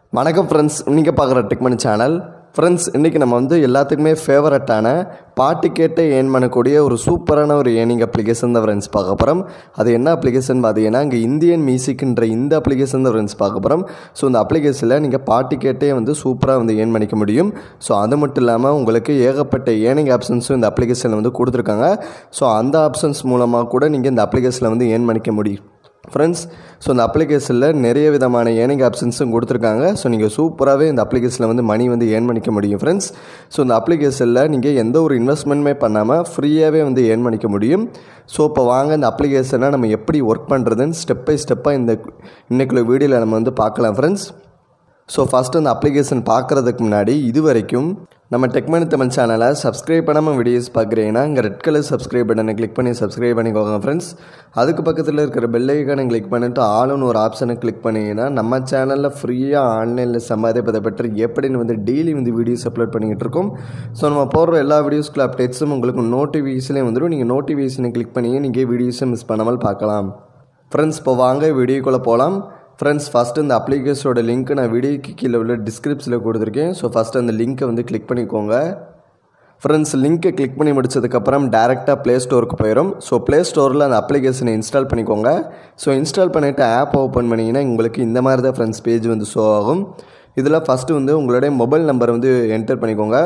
வணக்கம் ஃப்ரெண்ட்ஸ் இன்றைக்கி பார்க்குற டெக்மனி சேனல் ஃப்ரெண்ட்ஸ் இன்றைக்கி நம்ம வந்து எல்லாத்துக்குமே ஃபேவரட்டான பாட்டு கேட்டு ஏர்ன் பண்ணக்கூடிய ஒரு சூப்பரான ஒரு ஏர்னிங் அப்ளிகேஷன் தான் ஃப்ரெண்ட்ஸ் பார்க்க போகிறோம் அது என்ன அப்ளிகேஷன் பார்த்தீங்கன்னா இங்கே இந்தியன் மியூசிக்ன்ற இந்த அப்ளிகேஷன் தான் ஃப்ரெண்ட்ஸ் பார்க்க போகிறோம் ஸோ இந்த அப்ளிகேஷனில் நீங்கள் பாட்டு கேட்டே வந்து சூப்பராக வந்து ஏர்ன் பண்ணிக்க முடியும் ஸோ அது மட்டும் இல்லாமல் உங்களுக்கு ஏகப்பட்ட ஏர்னிங் ஆப்ஷன்ஸும் இந்த அப்ளிகேஷனில் வந்து கொடுத்துருக்காங்க ஸோ அந்த ஆப்ஷன்ஸ் மூலமாக கூட நீங்கள் இந்த அப்ளிகேஷனில் வந்து ஏர்ன் பண்ணிக்க முடியும் ஃப்ரெண்ட்ஸ் ஸோ இந்த அப்ளிகேஷனில் நிறைய விதமான ஏர்னிங் ஆப்ஷன்ஸும் கொடுத்துருக்காங்க ஸோ நீங்கள் சூப்பராகவே இந்த அப்ளிகேஷனில் வந்து மணி வந்து ஏர்ன் பண்ணிக்க முடியும் ஃப்ரெண்ட்ஸ் ஸோ இந்த அப்ளிகேஷனில் நீங்கள் எந்த ஒரு இன்வெஸ்ட்மெண்ட்டுமே பண்ணாமல் ஃப்ரீயாகவே வந்து ஏர்ன் பண்ணிக்க முடியும் ஸோ இப்போ வாங்க இந்த அப்ளிகேஷனை நம்ம எப்படி ஒர்க் பண்ணுறதுன்னு ஸ்டெப் பை ஸ்டெப்பாக இந்த இன்றைக்குள்ள வீடியோவில் நம்ம வந்து பார்க்கலாம் ஃப்ரெண்ட்ஸ் ஸோ ஃபஸ்ட்டு அந்த அப்ளிகேஷன் பார்க்குறதுக்கு முன்னாடி இது வரைக்கும் நம்ம டெக்மனி தமிழ் சேனலை சப்ஸ்கிரைப் பண்ணாமல் வீடியோஸ் பார்க்குறீங்கன்னா இங்கே ரெட் கலர் சப்ஸ்கிரைப் பட்டனை கிளிக் பண்ணி சப்ஸ்கிரைப் பண்ணிக்கோங்க ஃப்ரெண்ட்ஸ் அதுக்கு பக்கத்தில் இருக்கிற பெல் ஐக்கானை கிளிக் பண்ணிட்டு ஆளுன்னு ஒரு ஆப்ஷனை கிளிக் பண்ணிங்கன்னா நம்ம சேனலில் ஃப்ரீயாக ஆன்லைனில் சம்பாதிப்பதை பற்றி எப்படின்னு வந்து டெய்லி வந்து வீடியோஸ் அப்லோட் பண்ணிக்கிட்டு இருக்கோம் ஸோ நம்ம போடுற எல்லா வீடியோஸ்க்குள்ள அப்டேட்ஸும் உங்களுக்கு நோட்டிஃபிகேஷன்லேயே வந்துடும் நீங்கள் நோட்டிஃபிகேஷனை கிளிக் பண்ணி நீங்கள் வீடியோஸை மிஸ் பண்ணாமல் பார்க்கலாம் ஃப்ரெண்ட்ஸ் இப்போ வாங்க வீடியோக்குள்ளே போகலாம் ஃப்ரெண்ட்ஸ் ஃபஸ்ட்டு இந்த அப்ளிகேஷனோட லிங்க் நான் வீடியோக்கு கீழே உள்ள டிஸ்கிரிப்ஷனில் கொடுத்துருக்கேன் ஸோ ஃபஸ்ட்டு அந்த லிங்க்கை வந்து கிளிக் பண்ணிக்கோங்க ஃப்ரெண்ட்ஸ் லிங்க்கை கிளிக் பண்ணி முடிச்சதுக்கப்புறம் டேரெக்டாக ப்ளே ஸ்டோருக்கு போயிடும் ஸோ ப்ளே ஸ்டோரில் அந்த அப்ளிகேஷனை இன்ஸ்டால் பண்ணிக்கோங்க ஸோ இன்ஸ்டால் பண்ணிவிட்டு ஆப் ஓப்பன் பண்ணிங்கன்னா உங்களுக்கு இந்த மாதிரி தான் ஃப்ரெண்ட்ஸ் பேஜ் வந்து ஷோ ஆகும் இதில் ஃபஸ்ட்டு வந்து உங்களுடைய மொபைல் நம்பர் வந்து என்டர் பண்ணிக்கோங்க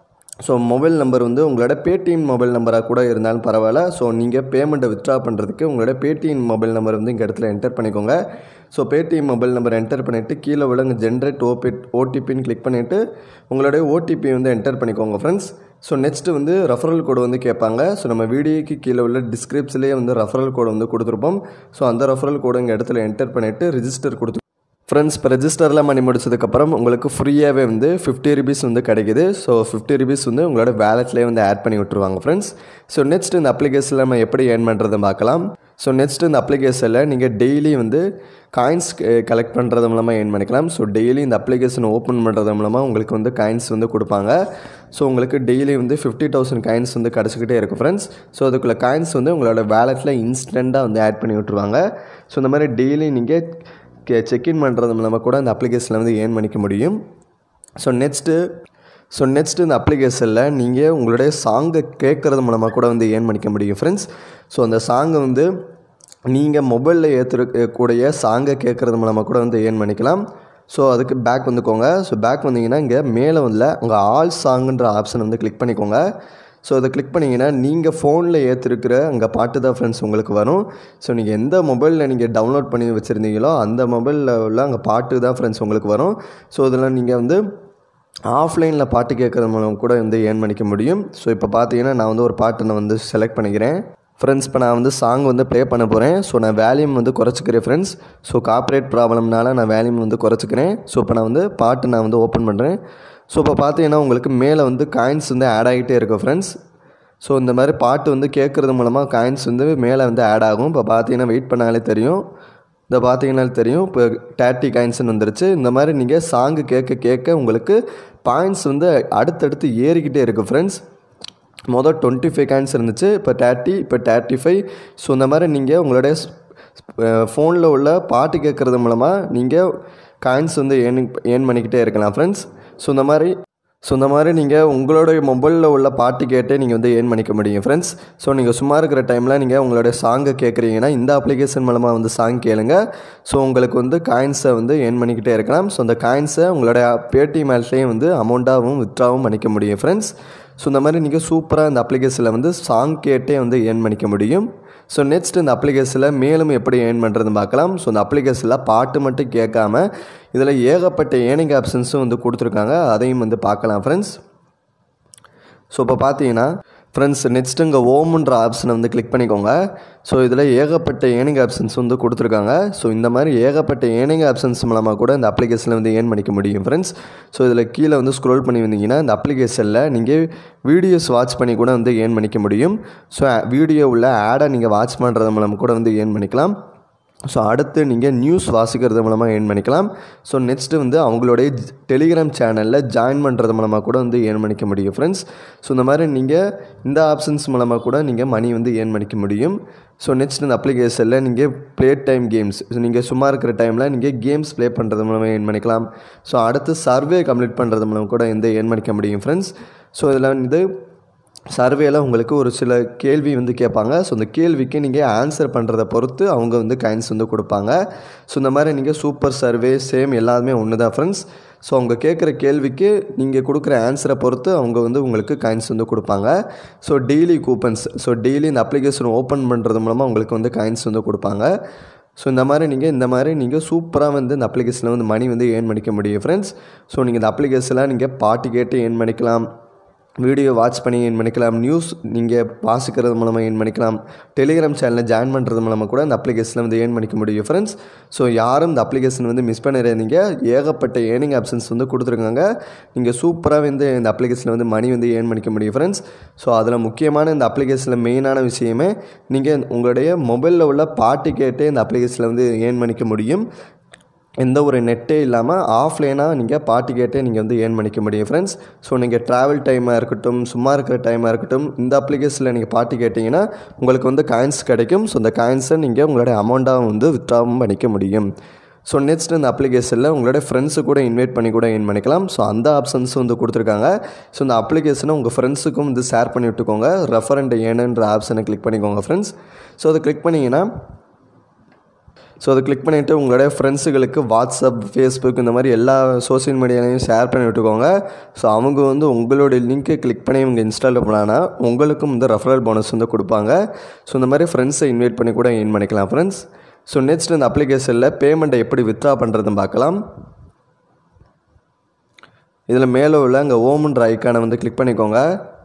ஸோ மொபைல் நம்பர் வந்து உங்களோட பேடிஎம் மொபைல் நம்பராக கூட இருந்தாலும் பரவாயில்ல ஸோ நீங்கள் பேமெண்ட்டை வித்ட்ரா பண்ணுறதுக்கு உங்களோட பேடிஎம் மொபைல் நம்பர் வந்து இங்கே இடத்துல என்டர் பண்ணிக்கோங்க so Paytm mobile number enter பண்ணிவிட்டு கீழே உள்ள இங்கே ஜென்ரேட் ஓபி ஓடிபின்னு கிளிக் பண்ணிவிட்டு உங்களுடைய ஓடிபி வந்து என்டர் பண்ணிக்கோங்க ஃப்ரெண்ட்ஸ் ஸோ நெக்ஸ்ட்டு வந்து ரெஃபரல் கோடு வந்து கேட்பாங்க ஸோ நம்ம வீடியோக்கு கீழே உள்ள டிஸ்கிரிப்ஷன்லேயே வந்து ரெஃபரல் கோடு வந்து கொடுத்துருப்போம் ஸோ அந்த ரெஃபரல் கோடு இங்கே இடத்துல என்டர் பண்ணிவிட்டு ரிஜிஸ்டர் கொடுத்து ஃப்ரெண்ட்ஸ் இப்போ ரெஜிஸ்டர்லாம் பண்ணி முடிச்சதுக்கப்புறம் உங்களுக்கு ஃப்ரீயாகவே வந்து ஃபிஃப்டி ருபீஸ் வந்து கிடைக்குது ஸோ ஃபிஃப்டி ருபீஸ் வந்து உங்களோட வேலெட்லேயே வந்து ஆட் பண்ணி விட்ருவாங்க ஃப்ரெண்ட்ஸ் ஸோ நெக்ஸ்ட் இந்த அப்ளிகேஷனில் நம்ம எப்படி ஏர்ன் பண்ணுறதை பார்க்கலாம் ஸோ நெக்ஸ்ட் இந்த அப்ளிகேஷனில் நீங்கள் டெய்லி வந்து காயின்ஸ் கலெக்ட் பண்ணுறது மூலமாக ஏர்ன் பண்ணிக்கலாம் ஸோ டெய்லி இந்த அப்ளிகேஷன் ஓப்பன் பண்ணுறது மூலமாக உங்களுக்கு வந்து காயின்ஸ் வந்து கொடுப்பாங்க ஸோ உங்களுக்கு டெய்லி வந்து ஃபிஃப்டி தௌசண்ட் காயின்ஸ் வந்து கிடச்சிக்கிட்டே இருக்கும் ஃப்ரெண்ட்ஸ் ஸோ அதுக்குள்ள காயின்ஸ் வந்து உங்களோட வேலெட்டில் இன்ஸ்டண்ட்டாக வந்து ஆட் பண்ணி விட்ருவாங்க ஸோ இந்த மாதிரி டெய்லி நீங்கள் கே செக்இன் பண்ணுறது மூலமாக கூட அந்த அப்ளிகேஷனில் வந்து ஏர்ன் பண்ணிக்க முடியும் ஸோ நெக்ஸ்ட்டு ஸோ நெக்ஸ்ட் இந்த அப்ளிகேஷனில் நீங்கள் உங்களுடைய சாங்கை கேட்குறது மூலமாக கூட வந்து ஏர்ன் பண்ணிக்க முடியும் ஃப்ரெண்ட்ஸ் ஸோ அந்த சாங்கை வந்து நீங்கள் மொபைலில் ஏற்றுக்கூடிய சாங்கை கேட்குறது மூலமாக கூட வந்து ஏர்ன் பண்ணிக்கலாம் ஸோ அதுக்கு பேக் வந்துக்கோங்க ஸோ பேக் வந்தீங்கன்னா இங்கே மேலே வந்து உங்கள் ஆல் சாங்குன்ற ஆப்ஷன் வந்து கிளிக் பண்ணிக்கோங்க ஸோ அதை கிளிக் பண்ணிங்கன்னா நீங்கள் ஃபோனில் ஏற்றிருக்கிற அங்கே பாட்டு தான் ஃப்ரெண்ட்ஸ் உங்களுக்கு வரும் ஸோ நீங்கள் எந்த மொபைலில் நீங்கள் டவுன்லோட் பண்ணி வச்சுருந்தீங்களோ அந்த மொபைலில் உள்ள அங்கே பாட்டு தான் ஃப்ரெண்ட்ஸ் உங்களுக்கு வரும் ஸோ இதில் நீங்கள் வந்து ஆஃப்லைனில் பாட்டு கேட்குறது மூலம் கூட வந்து ஏர்ன் பண்ணிக்க முடியும் ஸோ இப்போ பார்த்தீங்கன்னா நான் வந்து ஒரு பாட்டை நான் வந்து செலக்ட் பண்ணிக்கிறேன் ஃப்ரெண்ட்ஸ் இப்போ நான் வந்து சாங் வந்து ப்ளே பண்ண போகிறேன் ஸோ நான் வேல்யூம் வந்து குறைச்சிக்கிறேன் ஃப்ரெண்ட்ஸ் ஸோ காப்ரேட் ப்ராப்ளம்னால நான் வேல்யூம் வந்து குறைச்சிக்கிறேன் ஸோ இப்போ நான் வந்து பாட்டு நான் வந்து ஓப்பன் பண்ணுறேன் ஸோ இப்போ பார்த்தீங்கன்னா உங்களுக்கு மேலே வந்து காயின்ஸ் வந்து ஆட் ஆகிட்டே இருக்கும் ஃப்ரெண்ட்ஸ் ஸோ இந்த மாதிரி பாட்டு வந்து கேட்குறது மூலமாக காயின்ஸ் வந்து மேலே வந்து ஆட் ஆகும் இப்போ பார்த்தீங்கன்னா வெயிட் பண்ணாலே தெரியும் இந்த பார்த்தீங்கன்னாலே தெரியும் இப்போ தேர்ட்டி காயின்ஸ்னு வந்துருச்சு இந்த மாதிரி நீங்கள் சாங்கு கேட்க கேட்க உங்களுக்கு பாயிண்ட்ஸ் வந்து அடுத்தடுத்து ஏறிக்கிட்டே இருக்குது ஃப்ரெண்ட்ஸ் மொதல் டுவெண்ட்டி ஃபைவ் காயின்ஸ் இருந்துச்சு இப்போ தேர்ட்டி இப்போ தேர்ட்டி ஃபைவ் ஸோ இந்த மாதிரி நீங்கள் உங்களுடைய ஃபோனில் உள்ள பாட்டு கேட்குறது மூலமாக நீங்கள் காயின்ஸ் வந்து ஏர்ன் ஏர்ன் பண்ணிக்கிட்டே இருக்கலாம் ஃப்ரெண்ட்ஸ் ஸோ இந்த மாதிரி ஸோ இந்த மாதிரி நீங்கள் உங்களுடைய மொபைலில் உள்ள பாட்டு கேட்டே நீங்கள் வந்து ஏர்ன் பண்ணிக்க முடியும் ஃப்ரெண்ட்ஸ் ஸோ நீங்கள் சும்மா இருக்கிற டைமில் நீங்கள் உங்களுடைய சாங்கை கேட்குறீங்கன்னா இந்த அப்ளிகேஷன் மூலமாக வந்து சாங் கேளுங்க ஸோ உங்களுக்கு வந்து காயின்ஸை வந்து ஏர்ன் பண்ணிக்கிட்டே இருக்கலாம் ஸோ அந்த காயின்ஸை உங்களுடைய பேடிஎம் ஆல்ட்லேயும் வந்து அமௌண்ட்டாகவும் வித்ட்ராவும் பண்ணிக்க முடியும் ஃப்ரெண்ட்ஸ் ஸோ இந்த மாதிரி நீங்கள் சூப்பராக இந்த அப்ளிகேஷனில் வந்து சாங் கேட்டே வந்து ஏர்ன் பண்ணிக்க முடியும் ஸோ நெக்ஸ்ட் இந்த அப்ளிகேஷனில் மேலும் எப்படி ஏர்ன் பண்ணுறது பார்க்கலாம் ஸோ இந்த அப்ளிகேஷனில் பாட்டு மட்டும் கேட்காம இதில் ஏகப்பட்ட ஏர்னிங் ஆப்ஷன்ஸும் வந்து கொடுத்துருக்காங்க அதையும் வந்து பார்க்கலாம் ஃப்ரெண்ட்ஸ் ஸோ இப்போ பார்த்தீங்கன்னா ஃப்ரெண்ட்ஸ் நெக்ஸ்ட் இங்கே ஓமுன்ற ஆப்ஷனை வந்து கிளிக் பண்ணிக்கோங்க ஸோ இதில் ஏகப்பட்ட ஏர்னிங் ஆப்ஷன்ஸ் வந்து கொடுத்துருக்காங்க ஸோ இந்த மாதிரி ஏகப்பட்ட ஏர்னிங் ஆப்ஷன்ஸ் மூலமாக கூட இந்த அப்ளிகேஷனில் வந்து ஏர்ன் பண்ணிக்க முடியும் ஃப்ரெண்ட்ஸ் ஸோ இதில் கீழே வந்து ஸ்க்ரோல் பண்ணி வந்தீங்கன்னா இந்த அப்ளிகேஷனில் நீங்கள் வீடியோஸ் வாட்ச் பண்ணி கூட வந்து ஏர்ன் பண்ணிக்க முடியும் ஸோ வீடியோ உள்ள ஆடை நீங்கள் வாட்ச் பண்ணுறது மூலம் கூட வந்து ஏர்ன் பண்ணிக்கலாம் ஸோ அடுத்து நீங்கள் நியூஸ் வாசிக்கிறது மூலமாக ஏர்ன் பண்ணிக்கலாம் ஸோ நெக்ஸ்ட்டு வந்து அவங்களுடைய டெலிகிராம் சேனலில் ஜாயின் பண்ணுறது மூலமாக கூட வந்து ஏர்ன் பண்ணிக்க முடியும் ஃப்ரெண்ட்ஸ் ஸோ இந்த மாதிரி நீங்கள் இந்த ஆப்ஷன்ஸ் மூலமாக கூட நீங்கள் மணி வந்து ஏர்ன் பண்ணிக்க முடியும் ஸோ நெக்ஸ்ட் இந்த அப்ளிகேஷனில் நீங்கள் ப்ளே டைம் கேம்ஸ் ஸோ நீங்கள் சும்மா இருக்கிற டைமில் நீங்கள் கேம்ஸ் ப்ளே பண்ணுறது மூலமாக ஏர்ன் பண்ணிக்கலாம் ஸோ அடுத்து சர்வே கம்ப்ளீட் பண்ணுறது மூலம் கூட இந்த ஏர்ன் பண்ணிக்க முடியும் ஃப்ரெண்ட்ஸ் ஸோ இதில் வந்து சர்வேல உங்களுக்கு ஒரு சில கேள்வி வந்து கேட்பாங்க ஸோ அந்த கேள்விக்கு நீங்கள் ஆன்சர் பண்ணுறத பொறுத்து அவங்க வந்து கைன்ஸ் வந்து கொடுப்பாங்க ஸோ இந்த மாதிரி நீங்கள் சூப்பர் சர்வே சேம் எல்லாமே ஒன்று தான் ஃப்ரெண்ட்ஸ் ஸோ அவங்க கேட்குற கேள்விக்கு நீங்கள் கொடுக்குற ஆன்சரை பொறுத்து அவங்க வந்து உங்களுக்கு காயின்ஸ் வந்து கொடுப்பாங்க so daily coupons so daily இந்த அப்ளிகேஷன் ஓப்பன் பண்ணுறது மூலமாக உங்களுக்கு வந்து காயின்ஸ் வந்து கொடுப்பாங்க ஸோ இந்த மாதிரி நீங்கள் இந்த மாதிரி நீங்கள் சூப்பராக வந்து இந்த அப்ளிகேஷனில் வந்து மணி வந்து ஏர்ன் பண்ணிக்க முடியும் ஃப்ரெண்ட்ஸ் ஸோ நீங்கள் இந்த அப்ளிகேஷனில் நீங்கள் பாட்டு கேட்டு ஏர்ன் பண்ணிக்கலாம் வீடியோ வாட்ச் பண்ணி ஏன் பண்ணிக்கலாம் நியூஸ் நீங்கள் வாசிக்கிறது மூலமாக ஏன் பண்ணிக்கலாம் டெலிகிராம் சேனலில் ஜாயின் பண்ணுறது மூலமாக கூட இந்த அப்ளிகேஷனில் வந்து ஏர்ன் பண்ணிக்க முடியும் ஃப்ரெண்ட்ஸ் ஸோ யாரும் இந்த அப்ளிகேஷன் வந்து மிஸ் பண்ணிடாதீங்க ஏகப்பட்ட ஏர்னிங் ஆப்ஷன்ஸ் வந்து கொடுத்துருக்காங்க நீங்கள் சூப்பராக வந்து இந்த அப்ளிகேஷனில் வந்து மணி வந்து ஏர்ன் பண்ணிக்க முடியும் ஃப்ரெண்ட்ஸ் ஸோ அதில் முக்கியமான இந்த அப்ளிகேஷனில் மெயினான விஷயமே நீங்கள் உங்களுடைய மொபைலில் உள்ள பாட்டு கேட்டு இந்த அப்ளிகேஷனில் வந்து ஏர்ன் பண்ணிக்க முடியும் எந்த ஒரு நெட்டே இல்லாமல் ஆஃப்லைனாக நீங்கள் பாட்டு கேட்டே நீங்கள் வந்து ஏர்ன் பண்ணிக்க முடியும் ஃப்ரெண்ட்ஸ் ஸோ நீங்கள் ட்ராவல் டைமாக இருக்கட்டும் சும்மா இருக்கிற டைமாக இருக்கட்டும் இந்த அப்ளிகேஷனில் நீங்கள் பாட்டு கேட்டிங்கன்னா உங்களுக்கு வந்து காயின்ஸ் கிடைக்கும் ஸோ அந்த காயின்ஸை நீங்கள் உங்களுடைய அமௌண்ட்டாக வந்து வித்ட்ராவும் பண்ணிக்க முடியும் ஸோ நெக்ஸ்ட் இந்த அப்ளிகேஷனில் உங்களோட ஃப்ரெண்ட்ஸு கூட இன்வைட் பண்ணி கூட ஏர்ன் பண்ணிக்கலாம் ஸோ அந்த ஆப்ஷன்ஸ் வந்து கொடுத்துருக்காங்க ஸோ இந்த அப்ளிகேஷனை உங்கள் ஃப்ரெண்ட்ஸுக்கும் வந்து ஷேர் பண்ணி விட்டுக்கோங்க ரெஃபரண்ட் ஏனுன்ற ஆப்ஷனை கிளிக் பண்ணிக்கோங்க ஃப்ரெண்ட்ஸ் ஸோ அதை கிளிக் பண்ணிங்கன்னா ஸோ அதை கிளிக் பண்ணிவிட்டு உங்களுடைய ஃப்ரெண்ட்ஸுகளுக்கு வாட்ஸ்அப் ஃபேஸ்புக் இந்த மாதிரி எல்லா சோஷியல் மீடியாலையும் ஷேர் பண்ணி விட்டுக்கோங்க ஸோ அவங்க வந்து உங்களுடைய லிங்க்கை கிளிக் பண்ணி இவங்க இன்ஸ்டால் பண்ணானா உங்களுக்கும் இந்த ரெஃபரல் போனஸ் வந்து கொடுப்பாங்க ஸோ இந்த மாதிரி ஃப்ரெண்ட்ஸை இன்வைட் பண்ணி கூட ஏர்ன் பண்ணிக்கலாம் ஃப்ரெண்ட்ஸ் ஸோ நெக்ஸ்ட் இந்த அப்ளிகேஷனில் பேமெண்ட்டை எப்படி வித்ட்ரா பண்ணுறதுன்னு பார்க்கலாம் இதில் மேலே உள்ள அங்கே ஓமுன்ற ஐக்கானை வந்து கிளிக் பண்ணிக்கோங்க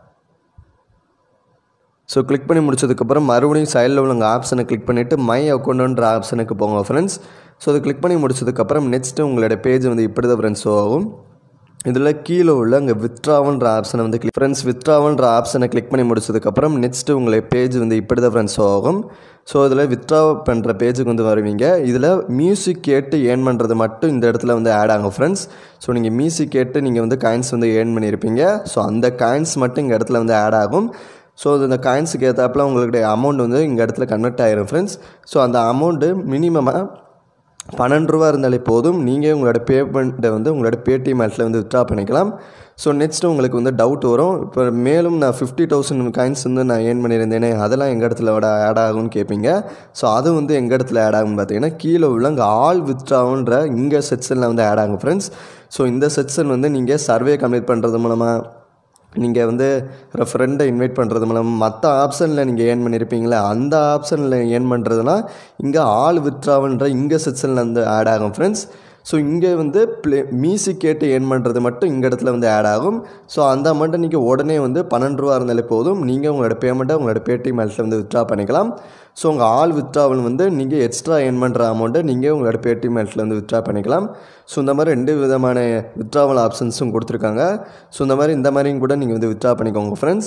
ஸோ கிளிக் பண்ணி முடிச்சதுக்கப்புறம் மறுபடியும் சைடில் உள்ள உங்கள் ஆப்ஷனை கிளிக் பண்ணிவிட்டு மை அக்கௌண்ட்டுன்ற ஆப்ஷனுக்கு போங்க ஃப்ரெண்ட்ஸ் ஸோ அதை கிளிக் பண்ணி முடிச்சதுக்கப்புறம் நெக்ஸ்ட்டு உங்களோட பேஜ் வந்து இப்படி தான் ஃப்ரெண்ட்ஸ் ஷோ ஆகும் இதில் கீழே உள்ள அங்கே வித்ட்ராவல்ன்ற ஆப்ஷனை வந்து கிளிக் ஃப்ரெண்ட்ஸ் வித்ட்ராவல்ன்ற ஆப்ஷனை கிளிக் பண்ணி முடிச்சதுக்கப்புறம் நெக்ஸ்ட்டு உங்களை பேஜ் வந்து இப்படி தான் ஃப்ரெண்ட்ஸ் ஷோ ஆகும் ஸோ இதில் வித்ட்ரா பண்ணுற பேஜுக்கு வந்து வருவீங்க இதில் மியூசிக் கேட்டு ஏர்ன் பண்ணுறது மட்டும் இந்த இடத்துல வந்து ஆட் ஆகும் ஃப்ரெண்ட்ஸ் ஸோ நீங்கள் மியூசிக் கேட்டு நீங்கள் வந்து காயின்ஸ் வந்து ஏர்ன் பண்ணியிருப்பீங்க ஸோ அந்த காயின்ஸ் மட்டும் இங்கே இடத்துல வந்து ஆட் ஆகும் ஸோ இந்த காயின்ஸுக்கு ஏற்றாப்புல உங்களுடைய அமௌண்ட் வந்து இங்கே இடத்துல கன்வெர்ட் ஆகிரும் ஃப்ரெண்ட்ஸ் ஸோ அந்த அமௌண்ட்டு மினிமமாக பன்னெண்டு ரூபா இருந்தாலே போதும் நீங்கள் உங்களோட பேமெண்ட்டை வந்து உங்களோட பேடிஎம் ஆட்டில் வந்து வித்ட்ரா பண்ணிக்கலாம் ஸோ நெக்ஸ்ட்டு உங்களுக்கு வந்து டவுட் வரும் இப்போ மேலும் நான் ஃபிஃப்டி தௌசண்ட் காயின்ஸ் வந்து நான் ஏர்ன் பண்ணியிருந்தேனே அதெல்லாம் எங்கள் இடத்துல ஆட் ஆகும்னு கேட்பீங்க ஸோ அது வந்து எங்கள் இடத்துல ஆட் ஆகும்னு பார்த்தீங்கன்னா கீழே உள்ள அங்கே ஆல் வித்ட்ராவுன்ற இங்கே செக்ஷனில் வந்து ஆட் ஆகும் ஃப்ரெண்ட்ஸ் ஸோ இந்த செக்ஷன் வந்து நீங்கள் சர்வே கம்ப்ளீட் பண்ணுறது மூலமாக நீங்கள் வந்து ஃப்ரெண்டை இன்வைட் பண்ணுறது மூலம் மற்ற ஆப்ஷனில் நீங்கள் ஏர்ன் பண்ணியிருப்பீங்களே அந்த ஆப்ஷனில் ஏர்ன் பண்ணுறதுனா இங்கே ஆள் வித்ராவன்ற இங்கே செக்ஷனில் வந்து ஆட் ஆகும் ஃப்ரெண்ட்ஸ் ஸோ இங்கே வந்து ப்ளே மியூசிக் கேட்டு ஏர்ன் பண்ணுறது மட்டும் இந்த இடத்துல வந்து ஆட் ஆகும் ஸோ அந்த அமௌண்ட்டை நீங்கள் உடனே வந்து பன்னெண்டு ரூபா இருந்தாலே போதும் நீங்கள் உங்களோட பேமெண்ட்டை உங்களோட பேடிஎம் ஆல்ட்டில் வந்து வித்ட்ரா பண்ணிக்கலாம் ஸோ உங்கள் ஆல் வித்ட்ராவல் வந்து நீங்கள் எக்ஸ்ட்ரா ஏர்ன் பண்ணுற அமௌண்ட்டை நீங்கள் உங்களோட பேடிஎம் ஆல்ட்டில் வந்து வித்ட்ரா பண்ணிக்கலாம் ஸோ இந்த மாதிரி ரெண்டு விதமான வித்ட்ராவல் ஆப்ஷன்ஸும் கொடுத்துருக்காங்க ஸோ இந்த மாதிரி இந்த மாதிரியும் கூட நீங்கள் வந்து வித்ட்ரா பண்ணிக்கோங்க ஃப்ரெண்ட்ஸ்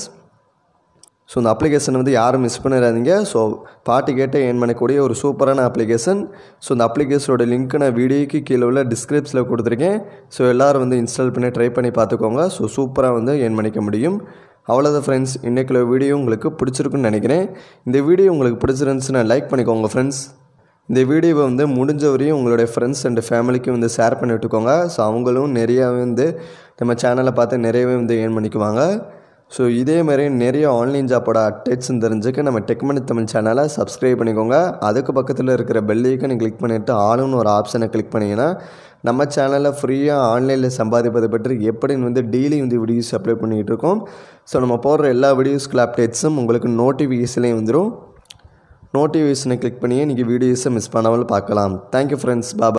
ஸோ இந்த அப்ளிகேஷன் வந்து யாரும் மிஸ் பண்ணிடாதீங்க ஸோ பாட்டு கேட்டு ஏர்ன் பண்ணக்கூடிய ஒரு சூப்பரான அப்ளிகேஷன் ஸோ இந்த அப்ளிகேஷனோட லிங்க் நான் வீடியோக்கு கீழே உள்ள டிஸ்கிரிப்ஷனில் கொடுத்துருக்கேன் ஸோ எல்லோரும் வந்து இன்ஸ்டால் பண்ணி ட்ரை பண்ணி பார்த்துக்கோங்க ஸோ சூப்பராக வந்து ஏர்ன் பண்ணிக்க முடியும் அவ்வளோதான் ஃப்ரெண்ட்ஸ் இன்றைக்குள்ள வீடியோ உங்களுக்கு பிடிச்சிருக்குன்னு நினைக்கிறேன் இந்த வீடியோ உங்களுக்கு பிடிச்சிருந்துச்சுன்னா லைக் பண்ணிக்கோங்க ஃப்ரெண்ட்ஸ் இந்த வீடியோவை வந்து முடிஞ்ச வரையும் உங்களுடைய ஃப்ரெண்ட்ஸ் அண்ட் ஃபேமிலிக்கும் வந்து ஷேர் பண்ணி விட்டுக்கோங்க ஸோ அவங்களும் நிறையாவே வந்து நம்ம சேனலை பார்த்து நிறையவே வந்து ஏர்ன் பண்ணிக்குவாங்க ஸோ இதே மாதிரி நிறைய ஆன்லைன் ஜாப்போட அப்டேட்ஸ் தெரிஞ்சுக்க நம்ம டெக்மனி தமிழ் சேனலை சப்ஸ்கிரைப் பண்ணிக்கோங்க அதுக்கு பக்கத்தில் இருக்கிற பெல்லைக்கனை கிளிக் பண்ணிவிட்டு ஆளுன்னு ஒரு ஆப்ஷனை கிளிக் பண்ணிங்கன்னா நம்ம சேனலில் ஃப்ரீயாக ஆன்லைனில் சம்பாதிப்பதை பற்றி எப்படின்னு வந்து டெய்லி வந்து வீடியோஸ் அப்ளை பண்ணிகிட்டு இருக்கோம் ஸோ நம்ம போடுற எல்லா வீடியோஸ்க்குள்ள அப்டேட்ஸும் உங்களுக்கு நோட்டிஃபிகேஷன்லேயும் வந்துடும் நோட்டிஃபிகேஷனை கிளிக் பண்ணியே நீங்கள் வீடியோஸை மிஸ் பண்ணாமல் பார்க்கலாம் தேங்க்யூ ஃப்ரெண்ட்ஸ் பாபா